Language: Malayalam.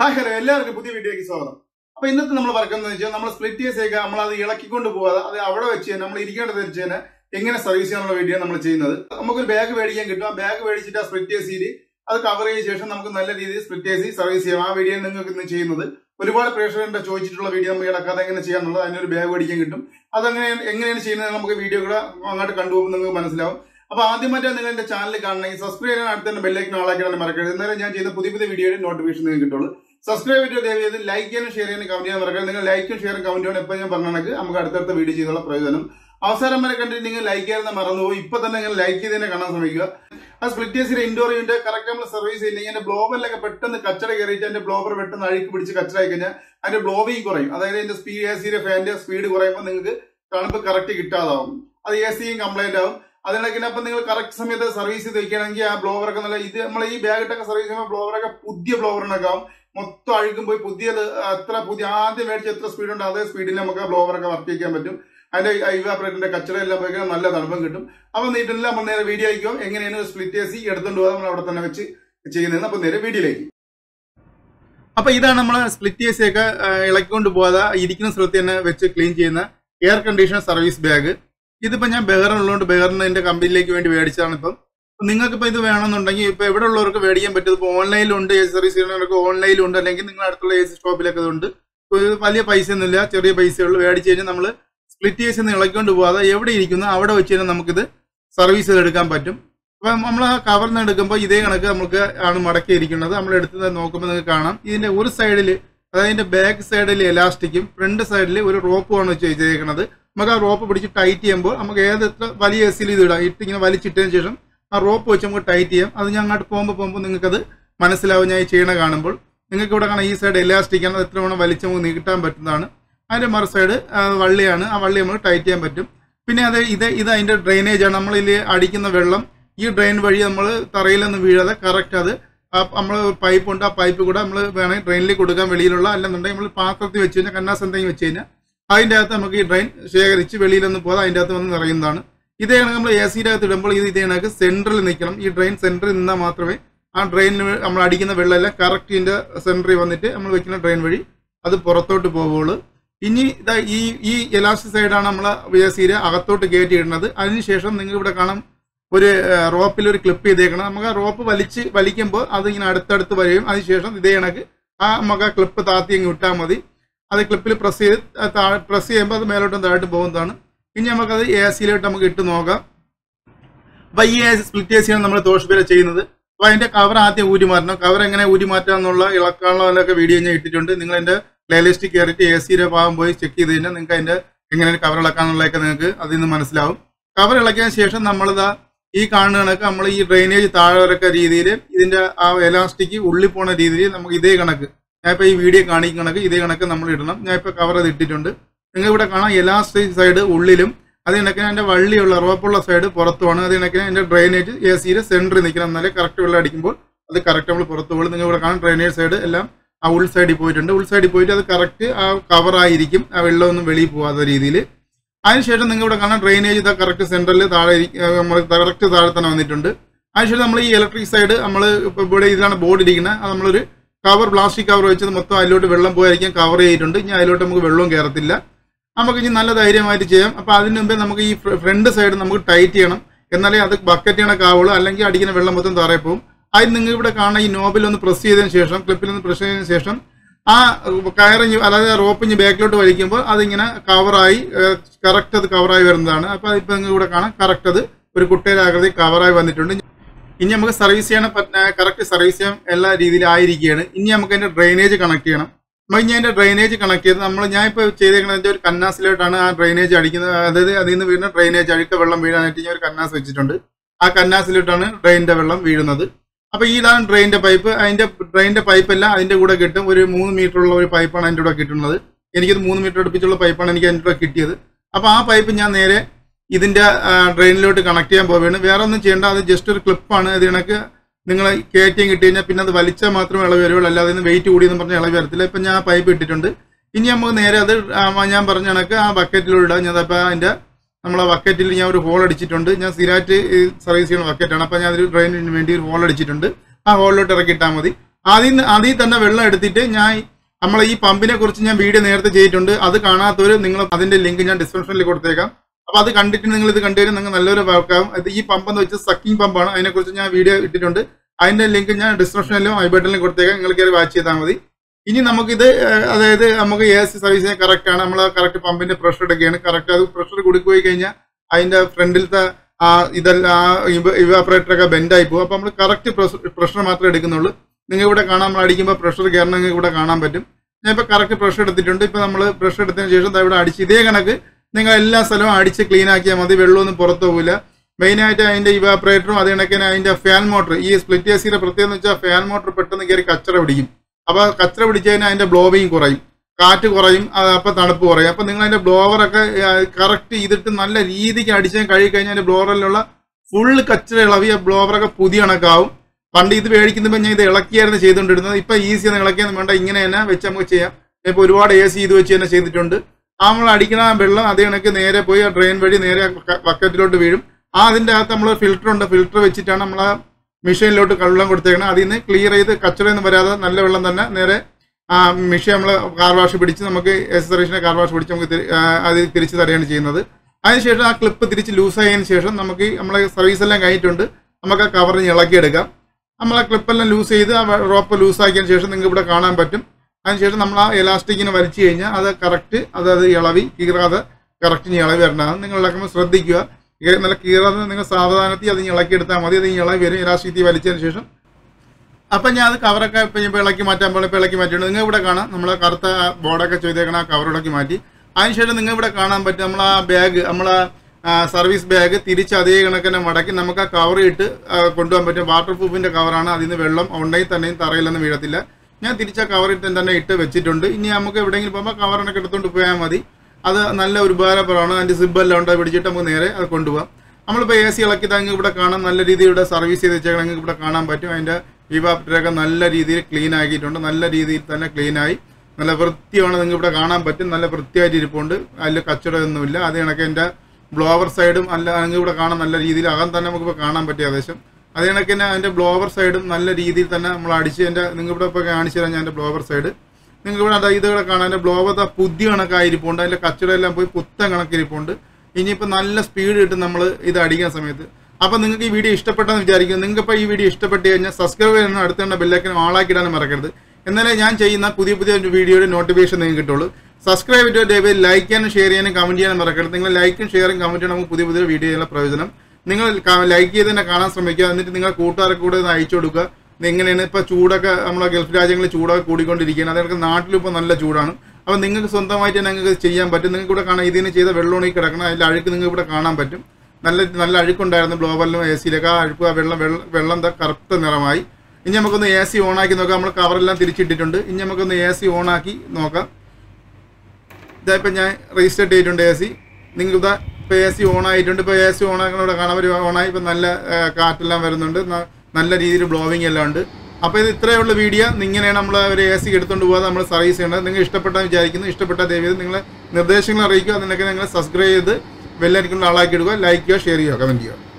ഹായ് ഹലോ എല്ലാവർക്കും പുതിയ വീഡിയോയ്ക്ക് സ്വാഗതം അപ്പൊ ഇന്നത്തെ നമ്മൾ വർക്കെന്ന് വെച്ചാൽ നമ്മൾ സ്പ്ലിറ്റ് ചെയ്സേക്ക് നമ്മൾ അത് ഇളക്കിക്കൊണ്ട് പോകാതെ അത് അവിടെ വെച്ച് തന്നെ നമ്മൾ ഇരിക്കേണ്ടത് വെച്ച് തന്നെ എങ്ങനെ സർവീസ് ചെയ്യാനുള്ള വീഡിയോ നമ്മൾ ചെയ്യുന്നത് നമുക്കൊരു ബാഗ് മേടിക്കാൻ കിട്ടും ആ ബാഗ് മേടിച്ചിട്ട് ആ സ്പ്ലിറ്റ് ചെയ്സിൽ അത് കവർ ചെയ്ത ശേഷം നമുക്ക് നല്ല രീതിയിൽ സ്പ്ലിറ്റ് ചെയ്സി സർവീസ് ചെയ്യാം ആ വീഡിയോ നിങ്ങൾക്ക് ഇന്ന് ചെയ്യുന്നത് ഒരുപാട് പ്രേക്ഷകരുടെ ചോദിച്ചിട്ടുള്ള വീഡിയോ നമുക്ക് ഇളക്കാതെ എങ്ങനെ ചെയ്യാന്നുള്ളത് അതിനൊരു ബാഗ് മേടിക്കാൻ കിട്ടും അതങ്ങനെ എങ്ങനെയാണ് ചെയ്യുന്നത് നമുക്ക് വീഡിയോ കൂടെ അങ്ങോട്ട് കണ്ടുപോകുമ്പോൾ നിങ്ങൾക്ക് മനസ്സിലാവും അപ്പൊ ആദ്യമായിട്ട് നിങ്ങൾ എന്റെ ചാനൽ കാണണമെങ്കിൽ സബ്സ്ക്രൈബ് ചെയ്യാൻ അടുത്ത തന്നെ ബെല്ലൈക്കൻ ആളാക്കിയാണ് മറക്കരുത് എന്നാലും ഞാൻ ചെയ്യുന്ന പുതിയ പുതിയ വീഡിയോയുടെ നോട്ടിഫിക്കേഷൻ നിങ്ങൾക്ക് കിട്ടുള്ളൂ സബ്സ്ക്രൈബ് ചെയ്തിട്ട് ദയവ് ചെയ്ത് ലൈക്ക് ചെയ്യാനും ഷെയർ ചെയ്യാനും കമന്റ് ചെയ്യാൻ മറക്കരുത് നിങ്ങൾ ലൈക്കും ഷെയറും കമന്റ് ചെയ്യണം എപ്പോൾ ഞാൻ പറഞ്ഞ കണക്ക് നമുക്ക് അടുത്തടുത്ത വീഡിയോ ചെയ്തുള്ള പ്രയോജനം അവസാനം വരെ കണ്ടിട്ട് നിങ്ങൾ ലൈക്ക് ചെയ്യാതെ മറന്നുപോയി ഇപ്പൊ തന്നെ നിങ്ങൾ ലൈക്ക് ചെയ്തതിനെ കാണാൻ ശ്രമിക്കുക ആ സ്പ്ലിറ്റേഴ്സിന്റെ ഇൻഡോർ യൂണിറ്റ് കറക്റ്റ് നമ്മൾ സർവീസ് ചെയ്യില്ലെങ്കിൽ അതിന്റെ ബ്ലോബറിലൊക്കെ പെട്ടെന്ന് കച്ചട കയറിയിട്ട് അതിന്റെ ബ്ലോബർ പെട്ടെന്ന് അഴുക്ക് പിടിച്ച് കച്ചടായി കഴിഞ്ഞാൽ അതിന്റെ ബ്ലോവിങ് കുറയും അതായത് അതിന്റെ സ്പീഡ് എ സിയുടെ ഫാനിന്റെ സ്പീഡ് കുറയുമ്പോൾ നിങ്ങൾക്ക് തണുപ്പ് കറക്റ്റ് കിട്ടാതാവും അത് എ സിയും കംപ്ലൈന്റ് ആവും അതിനൊക്കെ അപ്പം നിങ്ങൾ കറക്റ്റ് സമയത്ത് സർവീസ് ചെയ്ത് വെക്കുകയാണെങ്കിൽ ആ ബ്ലോവറൊക്കെ നല്ല ഇത് നമ്മൾ ഈ ബാഗിട്ടൊക്കെ സർവീസ് ചെയ്യുമ്പോൾ ബ്ലോവറൊക്കെ പുതിയ ബ്ലോവറിനൊക്കെ ആവും മൊത്തം അഴുക്കും പോയി പുതിയത് എത്ര പുതിയ ആദ്യം മേടിച്ച് എത്ര സ്പീഡ് ഉണ്ട് അതേ സ്പീഡിൽ നമുക്ക് ആ ബ്ലോവറൊക്കെ വർക്ക് ചെയ്യാൻ പറ്റും അതിന്റെ ഇവാപറേറ്ററിന്റെ കച്ചറ എല്ലാം പോയി കഴിഞ്ഞാൽ നല്ല തണുപ്പും കിട്ടും അപ്പൊ നീട്ടില്ല നമ്മൾ നേരെ വീഡിയോ അയക്കോ എങ്ങനെയാണ് സ്പ്ലിറ്റ് എ സി എടുത്തുകൊണ്ട് പോകാൻ നമ്മൾ അവിടെ തന്നെ വെച്ച് ചെയ്യുന്നത് അപ്പൊ നേരെ വീഡിയോയിലേക്ക് അപ്പൊ ഇതാണ് നമ്മൾ സ്പ്ലിറ്റ് എ സി ഒക്കെ ഇളക്കിക്കൊണ്ട് പോകാതെ ഇരിക്കുന്ന സ്ഥലത്ത് തന്നെ വെച്ച് ക്ലീൻ ചെയ്യുന്ന എയർ കണ്ടീഷണർ സർവീസ് ബാഗ് ഇതിപ്പോ ഞാൻ ബെഹറിനുള്ളതുകൊണ്ട് ബെഹറിന് എന്റെ കമ്പനിയിലേക്ക് വേണ്ടി മേടിച്ചതാണ് ഇപ്പം നിങ്ങൾക്ക് ഇപ്പൊ ഇത് വേണമെന്നുണ്ടെങ്കിൽ ഇപ്പൊ എവിടെ ഉള്ളവർക്ക് മേടിക്കാൻ പറ്റും ഇപ്പൊ ഓൺലൈനിലുണ്ട് എ സി സർവീസ് ചെയ്യുന്നവർക്ക് ഓൺലൈനിലുണ്ട് അല്ലെങ്കിൽ നിങ്ങൾ അടുത്തുള്ള എ സി സ്റ്റോപ്പിലൊക്കെ ഇതുണ്ട് ഇപ്പൊ ഇത് വലിയ പൈസ ഒന്നുമില്ല ചെറിയ പൈസയുള്ളൂ മേടിച്ച് കഴിഞ്ഞാൽ നമ്മൾ സ്പ്ലിറ്റ് ചെയ്ത് നിന്ന് ഇളക്കിക്കൊണ്ട് പോകാതെ എവിടെ ഇരിക്കുന്നു അവിടെ വെച്ച് തന്നെ നമുക്കിത് സർവീസ് ചെയ്തെടുക്കാൻ പറ്റും അപ്പൊ നമ്മൾ ആ കവറിൽ നിന്ന് എടുക്കുമ്പോൾ ഇതേ കണക്ക് നമുക്ക് ആണ് മടക്കി ഇരിക്കുന്നത് നമ്മൾ എടുത്ത് നോക്കുമ്പോൾ നിങ്ങൾക്ക് കാണാം ഇതിന്റെ ഒരു സൈഡിൽ അതായത് ഇതിന്റെ ബാക്ക് സൈഡിൽ എലാസ്റ്റിക്കും ഫ്രണ്ട് സൈഡിൽ ഒരു റോപ്പുമാണ് വെച്ച് ചെയ്തേക്കുന്നത് നമുക്ക് ആ റോപ്പ് പിടിച്ച് ടൈറ്റ് ചെയ്യുമ്പോൾ നമുക്ക് ഏത് എത്ര വലിയ എസിൽ ഇത് ഇടാം ഇട്ട് ഇങ്ങനെ വലിച്ചിട്ടതിന് ശേഷം ആ റോപ്പ് വെച്ച് നമുക്ക് ടൈറ്റ് ചെയ്യാം അത് ഞാൻ അങ്ങോട്ട് പോകുമ്പോൾ പോകുമ്പോൾ നിങ്ങൾക്കത് മനസ്സിലാവും ഞാൻ ഈ ചെയ്യണ കാണുമ്പോൾ നിങ്ങൾക്ക് ഇവിടെ കാണാം ഈ സൈഡ് എലാസ്റ്റിക് ആണ് അത് എത്ര വേണം വലിച്ച് നമുക്ക് നീട്ടാൻ പറ്റുന്നതാണ് അതിന്റെ മറു സൈഡ് വള്ളിയാണ് ആ വള്ളി നമുക്ക് ടൈറ്റ് ചെയ്യാൻ പറ്റും പിന്നെ അത് ഇത് ഇത് അതിന്റെ ഡ്രെയിനേജ് ആണ് നമ്മളിൽ അടിക്കുന്ന വെള്ളം ഈ ഡ്രെയിൻ വഴി നമ്മൾ തറയിലൊന്നും വീഴാതെ കറക്റ്റ് അത് നമ്മൾ പൈപ്പ് ഉണ്ട് ആ പൈപ്പ് കൂടെ നമ്മൾ വേണമെങ്കിൽ ഡ്രെയിനിലേക്ക് കൊടുക്കാൻ വെളിയിലുള്ള അല്ലെന്നുണ്ടെങ്കിൽ നമ്മൾ പാത്രത്തിൽ വെച്ച് കഴിഞ്ഞാൽ കന്നാസ് എന്തെങ്കിലും വെച്ച് കഴിഞ്ഞാൽ അതിൻ്റെ അകത്ത് നമുക്ക് ഈ ഡ്രെയിൻ ശേഖരിച്ച് വെളിയിലൊന്നും പോകാതെ അതിൻ്റെ അകത്ത് വന്ന് നിറയുന്നതാണ് ഇതേ കണക്ക് നമ്മൾ എ സിയുടെ അകത്ത് ഇടുമ്പോൾ ഇത് ഇതേ കണക്ക് സെൻറ്ററിൽ നിൽക്കണം ഈ ഡ്രെയിൻ സെൻറ്ററിൽ നിന്നാൽ മാത്രമേ ആ ഡ്രെയിനിൽ നമ്മൾ അടിക്കുന്ന വെള്ളമെല്ലാം കറക്റ്റ് ഇതിൻ്റെ സെൻറ്ററിൽ വന്നിട്ട് നമ്മൾ വെക്കുന്ന ഡ്രെയിൻ വഴി അത് പുറത്തോട്ട് പോവുള്ളൂ ഇനി ഇതാ ഈ ഈ എലാസ്റ്റിക് സൈഡാണ് നമ്മൾ എ സിയുടെ അകത്തോട്ട് കയറ്റി ഇടുന്നത് അതിനുശേഷം നിങ്ങൾ ഇവിടെ കാണാം ഒരു റോപ്പിൽ ഒരു ക്ലിപ്പ് ചെയ്തേക്കണം നമുക്ക് ആ റോപ്പ് വലിച്ച് വലിക്കുമ്പോൾ അത് ഇങ്ങനെ അടുത്തടുത്ത് വരികയും അതിനുശേഷം ഇതേ കണക്ക് ആ നമുക്ക് ആ ക്ലിപ്പ് താത്തി അങ്ങ് വിട്ടാൽ മതി അത് ക്ലിപ്പിൽ പ്രസ് ചെയ്ത് താഴെ പ്രസ് ചെയ്യുമ്പോൾ അത് മേലോട്ടും താഴോട്ട് പോകുന്നതാണ് ഇനി നമുക്കത് എ സിയിലോട്ട് നമുക്ക് ഇട്ട് നോക്കാം അപ്പൊ ഈ സ്പ്ലിറ്റ് എ സിയാണ് നമ്മൾ ദോഷപേര ചെയ്യുന്നത് അപ്പൊ അതിന്റെ കവർ ആദ്യം ഊരി മാറ്റണം കവർ എങ്ങനെ ഊരി മാറ്റാം എന്നുള്ള ഇളക്കാനുള്ളതൊക്കെ വീഡിയോ ഞാൻ ഇട്ടിട്ടുണ്ട് നിങ്ങൾ എന്റെ പ്ലേലിസ്റ്റ് കയറിയിട്ട് എ സിയുടെ ഭാഗം പോയി ചെക്ക് ചെയ്ത് കഴിഞ്ഞാൽ നിങ്ങൾക്ക് അതിന്റെ എങ്ങനെ കവർ ഇളക്കാന്നുള്ളതൊക്കെ നിങ്ങൾക്ക് അതിൽ നിന്ന് മനസ്സിലാവും കവർ ഇളക്കിയതിന് ശേഷം നമ്മളിതാ ഈ കാണുന്ന കണക്ക് നമ്മൾ ഈ ഡ്രെയിനേജ് താഴെ വരക്ക രീതിയിൽ ഇതിന്റെ ആ എലാസ്റ്റിക് ഉള്ളിൽ പോണ രീതിയിൽ നമുക്ക് ഇതേ കണക്ക് ഞാൻ ഇപ്പൊ ഈ വീഡിയോ കാണിക്കുന്ന കണക്ക് ഇതേ കണക്ക് നമ്മൾ ഇടണം ഞാൻ ഇപ്പൊ കവർ അത് ഇട്ടിട്ടുണ്ട് നിങ്ങൾ ഇവിടെ കാണാം എലാസ്റ്റിക് സൈഡ് ഉള്ളിലും അത് കണക്കിന് അതിന്റെ വള്ളിയുള്ള റോപ്പുള്ള സൈഡ് പുറത്തുമാണ് അത് കണക്കിന് അതിന്റെ ഡ്രെയിനേജ് എ സിയുടെ സെന്ററിൽ നിൽക്കണം എന്നാലേ കറക്റ്റ് വെള്ളം അടിക്കുമ്പോൾ അത് കറക്റ്റ് നമ്മൾ പുറത്തു പോകും നിങ്ങൾ ഇവിടെ കാണാം ഡ്രെയിനേജ് സൈഡ് എല്ലാം ആ ഉൾ സൈഡിൽ പോയിട്ടുണ്ട് ഉൾ സൈഡിൽ പോയിട്ട് അത് കറക്റ്റ് ആ കവറായിരിക്കും ആ വെള്ളമൊന്നും വെളിയിൽ പോകാത്ത രീതിയിൽ അതിനുശേഷം നിങ്ങൾ ഇവിടെ കാണാൻ ഡ്രെയിനേജ് ഇതാ കറക്റ്റ് സെന്ററിൽ താഴെ നമ്മൾ കറക്റ്റ് താഴെ തന്നെ വന്നിട്ടുണ്ട് അതിനുശേഷം നമ്മൾ ഈ ഇലക്ട്രിക് സൈഡ് നമ്മൾ ഇപ്പോൾ ഇവിടെ ഇതാണ് ബോർഡ് ഇരിക്കുന്നത് അത് നമ്മളൊരു കവർ പ്ലാസ്റ്റിക് കവർ വെച്ചത് മൊത്തം അതിലോട്ട് വെള്ളം പോയിരിക്കാൻ കവർ ചെയ്തിട്ടുണ്ട് ഇനി അതിലോട്ട് നമുക്ക് വെള്ളവും കയറത്തില്ല നമുക്ക് ഇനി നല്ല ധൈര്യമായിട്ട് ചെയ്യാം അപ്പോൾ അതിന് മുമ്പേ നമുക്ക് ഈ ഫ്രണ്ട് സൈഡ് നമുക്ക് ടൈറ്റ് ചെയ്യണം എന്നാലേ അത് ബക്കറ്റ് ചെയ്യണ കാവുള്ളൂ അല്ലെങ്കിൽ അടിക്കുന്ന വെള്ളം മൊത്തം താഴെ പോകും അതിന് നിങ്ങൾ ഇവിടെ കാണുന്ന ഈ നോബിൽ ഒന്ന് പ്രസ് ചെയ്തതിന് ശേഷം ക്ലിപ്പിൽ ഒന്ന് പ്രസ് ചെയ്തതിന് ശേഷം ആ കയറിഞ്ഞ് അല്ലാതെ റോപ്പിഞ്ഞ് ബാക്കിലോട്ട് വലിക്കുമ്പോൾ അതിങ്ങനെ കവറായി കറക്റ്റ് അത് കവറായി വരുന്നതാണ് അപ്പോൾ ഇപ്പം നിങ്ങൾ ഇവിടെ കാണാം കറക്റ്റ് അത് ഒരു കുട്ടയുടെ ആകൃതി കവറായി വന്നിട്ടുണ്ട് ഇനി നമുക്ക് സർവീസ് ചെയ്യണം കറക്റ്റ് സർവീസ് ചെയ്യാൻ എല്ലാ രീതിയിലായിരിക്കുകയാണ് ഇനി നമുക്ക് അതിന്റെ ഡ്രെയിനേജ് കണക്ട് ചെയ്യണം നമ്മൾ ഇനി അതിന്റെ ഡ്രെയിനേജ് കണക്ട് ചെയ്ത് നമ്മൾ ഞാൻ ഇപ്പോൾ ചെയ്തേക്കുന്നത് ഒരു കന്നാസിലോട്ടാണ് ആ ഡ്രെയിനേജ് അടിക്കുന്നത് അതായത് അതിൽ നിന്ന് വീഴുന്ന ഡ്രെയിനേജ് അഴുക്ക വെള്ളം വീഴാനായിട്ട് ഞാൻ ഒരു കന്നാസ് വെച്ചിട്ടുണ്ട് ആ കന്നാസിലോട്ടാണ് ഡ്രെയിനിന്റെ വെള്ളം വീഴുന്നത് അപ്പൊ ഇതാണ് ഡ്രെയിനിന്റെ പൈപ്പ് അതിന്റെ ഡ്രെയിനിന്റെ പൈപ്പ് എല്ലാം അതിന്റെ കൂടെ കിട്ടും ഒരു മൂന്ന് മീറ്റർ ഉള്ള ഒരു പൈപ്പാണ് അതിന്റെ കൂടെ കിട്ടുന്നത് എനിക്കത് മൂന്ന് മീറ്റർ അടുപ്പിച്ചുള്ള പൈപ്പാണ് എനിക്ക് അതിന്റെ കൂടെ കിട്ടിയത് അപ്പൊ ആ പൈപ്പ് ഞാൻ നേരെ ഇതിന്റെ ഡ്രെയിനിലോട്ട് കണക്ട് ചെയ്യാൻ പോവുകയാണ് വേറെ ഒന്നും ചെയ്യേണ്ട അത് ജസ്റ്റ് ഒരു ക്ലിപ്പാണ് ഇത് കണക്ക് നിങ്ങൾ കയറ്റിയും കിട്ടി കഴിഞ്ഞാൽ പിന്നെ അത് വലിച്ചാൽ മാത്രമേ ഇളവ് വരുള്ളൂ അല്ലാതെ ഇതിന് വെയിറ്റ് കൂടി എന്ന് പറഞ്ഞാൽ ഇളവ് വരത്തില്ല ഇപ്പം ഞാൻ പൈപ്പ് ഇട്ടിട്ടുണ്ട് ഇനി നമുക്ക് നേരെ അത് ഞാൻ പറഞ്ഞ കണക്ക് ആ ബക്കറ്റിലൂടെ ഞാൻ അപ്പോൾ അതിന്റെ നമ്മൾ ആ ബക്കറ്റിൽ ഞാൻ ഒരു ഹോൾ അടിച്ചിട്ടുണ്ട് ഞാൻ സ്ഥിരമായിട്ട് സർവീസ് ചെയ്യുന്ന ബക്കറ്റാണ് അപ്പോൾ ഞാൻ ഒരു ഡ്രെയിനിന് വേണ്ടി ഒരു ഹോൾ അടിച്ചിട്ടുണ്ട് ആ ഹോളിലോട്ട് ഇറക്കിയിട്ടാൽ മതി അതിൽ നിന്ന് അതിൽ തന്നെ വെള്ളം എടുത്തിട്ട് ഞാൻ നമ്മളെ ഈ പമ്പിനെ കുറിച്ച് ഞാൻ വീഡിയോ നേരത്തെ ചെയ്തിട്ടുണ്ട് അത് കാണാത്തവർ നിങ്ങൾ അതിന്റെ ലിങ്ക് ഞാൻ ഡിസ്ക്രിപ്ഷനിൽ കൊടുത്തേക്കാം അപ്പൊ അത് കണ്ടിട്ട് നിങ്ങൾ ഇത് കണ്ടുകഴിഞ്ഞാൽ നിങ്ങൾ നല്ലൊരു വർക്കാവും അത് ഈ പമ്പ് എന്ന് വെച്ചാൽ സക്കിംഗ് പമ്പാണ് അതിനെക്കുറിച്ച് ഞാൻ വീഡിയോ ഇട്ടിട്ടുണ്ട് അതിന്റെ ലിങ്ക് ഞാൻ ഡിസ്ക്രിപ്ഷനിലും ഐ ബട്ടണിലും കൊടുത്തേക്കാം നിങ്ങൾ കയറി വാച്ച് ചെയ്താൽ മതി ഇനി നമുക്കിത് ഏഹ്, അതായത് നമുക്ക് എ സി സർവീസിന് കറക്റ്റ് ആണ് നമ്മൾ കറക്റ്റ് പമ്പിന്റെ പ്രഷർ എടുക്കുകയാണ് കറക്റ്റ് അത് പ്രഷർ കൊടുക്കുകയും കഴിഞ്ഞാൽ അതിന്റെ ഫ്രണ്ടിലത്തെ ആ ഇതെല്ലാം ആ ഇവാപ്പറേറ്റർ ഒക്കെ ബെൻഡായി പോകും അപ്പൊ നമ്മൾ കറക്റ്റ് പ്രഷർ മാത്രമേ എടുക്കുന്നുള്ളൂ നിങ്ങൾ ഇവിടെ കാണാൻ നമ്മൾ അടിക്കുമ്പോൾ പ്രഷർ കയറണം നിങ്ങൾക്ക് ഇവിടെ കാണാൻ പറ്റും ഞാൻ ഇപ്പൊ കറക്റ്റ് പ്രഷർ എടുത്തിട്ടുണ്ട് ഇപ്പൊ നമ്മൾ പ്രഷർ എടുത്തതിന് ശേഷം ദാ ഇവിടെ അടിച്ച് ഇതേ കണക്ക് നിങ്ങൾ എല്ലാ സ്ഥലവും അടിച്ച് ക്ലീൻ ആക്കിയാൽ മതി വെള്ളമൊന്നും പുറത്തു പോകില്ല മെയിനായിട്ട് അതിന്റെ ഇവാപ്പറേറ്ററും അതേ കണക്കിന് അതിന്റെ ഫാൻ മോട്ടർ ഈ സ്പ്ലിറ്റ് എ സിയുടെ പ്രത്യേകത എന്ന് വെച്ചാൽ ഫാൻ മോട്ടർ പെട്ടെന്ന് കയറി കച്ചറ പിടിക്കും അപ്പൊ കച്ചറ പിടിച്ചു കഴിഞ്ഞാൽ അതിന്റെ ബ്ലോവിങ് കുറയും കാറ്റ് കുറയും അത് അപ്പൊ തണുപ്പ് കുറയും അപ്പൊ നിങ്ങൾ അതിന്റെ ബ്ലോവറൊക്കെ കറക്റ്റ് ചെയ്തിട്ട് നല്ല രീതിക്ക് അടിച്ചാൽ കഴുകി കഴിഞ്ഞാൽ അതിന്റെ ബ്ലോവറിലുള്ള ഫുള്ള് കച്ചറ ഇളവി ആ ബ്ലോവറൊക്കെ പുതിയ കണക്കാവും പണ്ട് ഇത് മേടിക്കുമ്പോൾ ഞാൻ ഇത് ഇളക്കിയായിരുന്നു ചെയ്തുകൊണ്ടിരുന്നത് ഇപ്പൊ ഈസിയാണ് ഇളക്കിയൊന്നും വേണ്ട ഇങ്ങനെ തന്നെ വെച്ച് നമുക്ക് ചെയ്യാം ഇപ്പൊ ഒരുപാട് എ സി ഇത് വെച്ച് തന്നെ ചെയ്തിട്ടുണ്ട് ആ നമ്മൾ അടിക്കുന്ന ആ വെള്ളം അതേ കണക്ക് നേരെ പോയി ആ ഡ്രെയിൻ വഴി നേരെ ബക്കറ്റിലോട്ട് വീഴും ആ അതിന്റെ അകത്ത് നമ്മൾ ഫിൽറ്റർ ഉണ്ട് ഫിൽറ്റർ വെച്ചിട്ടാണ് നമ്മൾ ആ മെഷീനിലോട്ട് വെള്ളം കൊടുത്തേക്കണം അതിൽ നിന്ന് ക്ലിയർ ചെയ്ത് കച്ചറയൊന്നും വരാതെ നല്ല വെള്ളം തന്നെ നേരെ ആ മെഷീൻ നമ്മൾ കാർ വാഷ് പിടിച്ച് നമുക്ക് എസ് സർവീസിനെ കാർ വാഷ് പിടിച്ച് നമുക്ക് തിരി- ആ, അത് തിരിച്ച് തരികയാണ് ചെയ്യുന്നത് അതിനുശേഷം ആ ക്ലിപ്പ് തിരിച്ച് ലൂസ് ആയതിനു ശേഷം നമുക്ക് നമ്മളെ സർവീസ് എല്ലാം കഴിഞ്ഞിട്ടുണ്ട് നമുക്ക് ആ കവറിന് ഇളക്കിയെടുക്കാം നമ്മൾ ആ ക്ലിപ്പെല്ലാം ലൂസ് ചെയ്ത് ആ റോപ്പ് ലൂസ് ആക്കിയതിന് ശേഷം നിങ്ങൾക്ക് ഇവിടെ കാണാൻ പറ്റും അതിനുശേഷം നമ്മൾ ആ എലാസ്റ്റിക്കിനെ വലിച്ചു കഴിഞ്ഞാൽ അത് കറക്റ്റ് അത് അത് ഇളവി കീറാതെ കറക്റ്റിന് ഇളവി വരണതാണ് നിങ്ങൾ ഇളക്കുമ്പോൾ ശ്രദ്ധിക്കുക ഈ നല്ല കീറാതെ നിങ്ങൾ സാവധാനത്തിൽ അത് ഇളക്കിയെടുത്താൽ മതി അത് ഇളവി വരും എലാസ്റ്റിക് വലിച്ചതിന് ശേഷം അപ്പം ഞാൻ അത് കവറൊക്കെ ഇപ്പം ഇപ്പോൾ ഇളക്കി മാറ്റാൻ പോലെ ഇപ്പോൾ ഇളക്കി മാറ്റിയിട്ടുണ്ട് നിങ്ങൾ ഇവിടെ കാണാം നമ്മൾ കറുത്ത ബോർഡൊക്കെ ചെയ്തേക്കണ ആ കവർ ഇളക്കി മാറ്റി അതിനുശേഷം നിങ്ങൾ ഇവിടെ കാണാൻ പറ്റും നമ്മൾ ആ ബാഗ് നമ്മൾ ആ സർവീസ് ബാഗ് തിരിച്ച് അതേ കണക്കിനെ മടക്കി നമുക്ക് ആ കവർ ഇട്ട് ആ, കൊണ്ടുപോകാൻ പറ്റും വാട്ടർ പ്രൂഫിന്റെ കവറാണ് അതിൽ നിന്ന് വെള്ളം ഉണ്ടെങ്കിൽ തന്നെയും തറയിലൊന്നും വീഴത്തില്ല ഞാൻ തിരിച്ച കവർ ഇട്ട് തന്നെ ഇട്ട് വെച്ചിട്ടുണ്ട് ഇനി നമുക്ക് എവിടെയെങ്കിലും പോകുമ്പോൾ കവറിനൊക്കെ എടുത്തുകൊണ്ട് പോയാൽ മതി അത് നല്ല ഒരു ഉപകാരപ്രദമാണ് അതിന്റെ സിബെല്ലാം ഉണ്ട് അത് പിടിച്ചിട്ട് നമുക്ക് നേരെ അത് കൊണ്ടുപോകാം നമ്മളിപ്പോൾ എ സി ഇളക്കി തന്നെ ഇവിടെ കാണാൻ നല്ല രീതിയിൽ ഇവിടെ സർവീസ് ചെയ്ത് വെച്ചേക്കണമെങ്കിൽ ഇവിടെ കാണാൻ പറ്റും അതിന്റെ ഇവാപ്റ്ററൊക്കെ നല്ല രീതിയിൽ ക്ലീൻ ആക്കിയിട്ടുണ്ട് നല്ല രീതിയിൽ തന്നെ ക്ലീൻ ആയി നല്ല വൃത്തിയാണ് നിങ്ങൾക്ക് ഇവിടെ കാണാൻ പറ്റും നല്ല വൃത്തിയായിട്ട് ഇരിപ്പുണ്ട് അതിൽ കച്ചടമൊന്നുമില്ല അത് കണക്ക് എൻ്റെ ബ്ലോവർ സൈഡും അല്ല നിങ്ങൾക്ക് ഇവിടെ കാണാൻ നല്ല രീതിയിൽ അകം തന്നെ നമുക്കിപ്പോൾ കാണാൻ പറ്റും ഏകദേശം അത് കണക്ക് തന്നെ അതിൻ്റെ ബ്ലോവർ സൈഡും നല്ല രീതിയിൽ തന്നെ നമ്മൾ അടിച്ച് എൻ്റെ നിങ്ങൾ ഇവിടെ ഇപ്പോൾ കാണിച്ചു തരാം ഞാൻ എൻ്റെ ബ്ലോവർ സൈഡ് നിങ്ങൾക്ക് ഇവിടെ അതാ ഇത് ഇവിടെ കാണാൻ എൻ്റെ ബ്ലോവർ ദാ പുതിയ കണക്കായിരിപ്പുണ്ട് അതിൻ്റെ കച്ചടം എല്ലാം പോയി പുത്തൻ കണക്കിരിപ്പുണ്ട് ഇനിയിപ്പോൾ നല്ല സ്പീഡ് കിട്ടും നമ്മൾ ഇത് അടിക്കുന്ന സമയത്ത് അപ്പോൾ നിങ്ങൾക്ക് ഈ വീഡിയോ ഇഷ്ടപ്പെട്ടെന്ന് വിചാരിക്കുന്നു നിങ്ങൾക്ക് ഇപ്പോൾ ഈ വീഡിയോ ഇഷ്ടപ്പെട്ട് കഴിഞ്ഞാൽ സബ്സ്ക്രൈബ് ചെയ്യുന്ന അടുത്തുള്ള ബെല്ലൈക്കൻ ഓളാക്കിയിടാനും മറക്കരുത് എന്നാലേ ഞാൻ ചെയ്യുന്ന പുതിയ പുതിയ വീഡിയോയുടെ നോട്ടിഫിക്കേഷൻ നിങ്ങൾക്ക് കിട്ടുള്ളൂ സബ്സ്ക്രൈബ് ചെയ്തിട്ട് ദയവായി ലൈക്ക് ചെയ്യാനും ഷെയർ ചെയ്യാനും കമന്റ് ചെയ്യാനും മറക്കരുത് നിങ്ങൾ ലൈക്കും ഷെയറും കമന്റും നമുക്ക് പുതിയ പുതിയ വീഡിയോ ചെയ്യാനുള്ള പ്രയോജനം നിങ്ങൾ ലൈക്ക് ചെയ്ത് തന്നെ കാണാൻ ശ്രമിക്കുക എന്നിട്ട് നിങ്ങൾ കൂട്ടുകാർക്ക് കൂടെ ഒന്ന് അയച്ചു കൊടുക്കുക ഇത് എങ്ങനെയാണ് ഇപ്പോൾ ചൂടൊക്കെ നമ്മളെ ഗൾഫ് രാജ്യങ്ങളിൽ ചൂടൊക്കെ കൂടിക്കൊണ്ടിരിക്കുകയാണ് അതൊക്കെ നാട്ടിലും ഇപ്പോൾ നല്ല ചൂടാണ് അപ്പോൾ നിങ്ങൾക്ക് സ്വന്തമായിട്ട് തന്നെ നിങ്ങൾക്ക് ചെയ്യാൻ പറ്റും നിങ്ങൾക്ക് ഇവിടെ കാണാൻ ഇതിന് ചെയ്ത വെള്ളമാണ് ഈ കിടക്കണം അതിൻ്റെ അഴുക്ക് നിങ്ങൾക്ക് ഇവിടെ കാണാൻ പറ്റും നല്ല നല്ല അഴുക്കുണ്ടായിരുന്നു ബ്ലോവറിലും എ സിയിലൊക്കെ ആ അഴുക്ക് ആ വെള്ളം വെള്ളം വെള്ളം ദാ കറുത്ത നിറമായി ഇനി നമുക്കൊന്ന് എ സി ഓണാക്കി നോക്കാം നമ്മൾ കവറെല്ലാം തിരിച്ചിട്ടിട്ടുണ്ട് ഇനി നമുക്കൊന്ന് എ സി ഓണാക്കി നോക്കാം ഇതായിപ്പോൾ ഞാൻ രജിസ്റ്റർ ചെയ്തിട്ടുണ്ട് എ സി നിങ്ങൾക്ക് ഇതാ ഇപ്പോൾ എ സി ഓൺ ആയിട്ടുണ്ട് ഇപ്പോൾ എ സി ഓൺ ആക്കണ കാണാൻ ഒരു ഓണായി ഇപ്പോൾ നല്ല ആ, കാറ്റെല്ലാം വരുന്നുണ്ട് ന- നല്ല രീതിയിൽ ബ്ലോവിങ് എല്ലാം ഉണ്ട് അപ്പോൾ ഇത് ഇത്രയേ ഉള്ള വീഡിയോ ഇങ്ങനെയാണ് നമ്മൾ ഒരു എ സി എടുത്തുകൊണ്ട് പോകാതെ നമ്മൾ സർവീസ് ചെയ്യേണ്ടത് നിങ്ങൾ ഇഷ്ടപ്പെട്ടാൽ വിചാരിക്കുന്നു ഇഷ്ടപ്പെട്ട ദയവീത് നിങ്ങളെ നിർദ്ദേശങ്ങൾ അറിയിക്കുക അതിനൊക്കെ നിങ്ങൾ സബ്സ്ക്രൈബ് ചെയ്ത് ബെല്ലടിക്കുന്ന ആളാക്കി ഇടുക ലൈക്ക് ചെയ്യുക ഷെയർ ചെയ്യുക കമൻറ്റ് ചെയ്യുക